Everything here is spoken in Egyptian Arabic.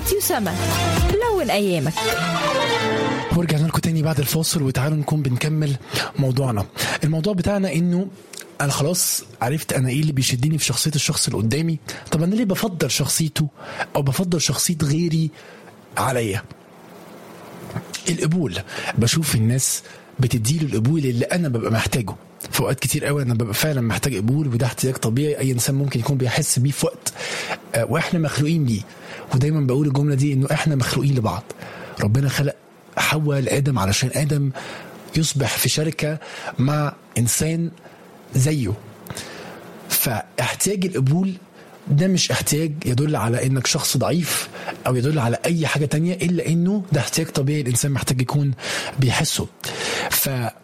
راديو سما لون أيامك ورجعنا لكم تاني بعد الفاصل وتعالوا نكون بنكمل موضوعنا الموضوع بتاعنا انه انا خلاص عرفت انا ايه اللي بيشدني في شخصيه الشخص اللي قدامي طب انا ليه بفضل شخصيته او بفضل شخصيه غيري عليا القبول بشوف الناس بتديله القبول اللي انا ببقى محتاجه في اوقات كتير قوي انا ببقى فعلا محتاج قبول وده احتياج طبيعي اي انسان ممكن يكون بيحس بيه في وقت آه، واحنا مخلوقين ليه ودايما بقول الجمله دي انه احنا مخلوقين لبعض ربنا خلق حواء لادم علشان ادم يصبح في شركه مع انسان زيه فاحتياج القبول ده مش احتياج يدل على انك شخص ضعيف او يدل على اي حاجه تانية الا انه ده احتياج طبيعي الانسان محتاج يكون بيحسه ف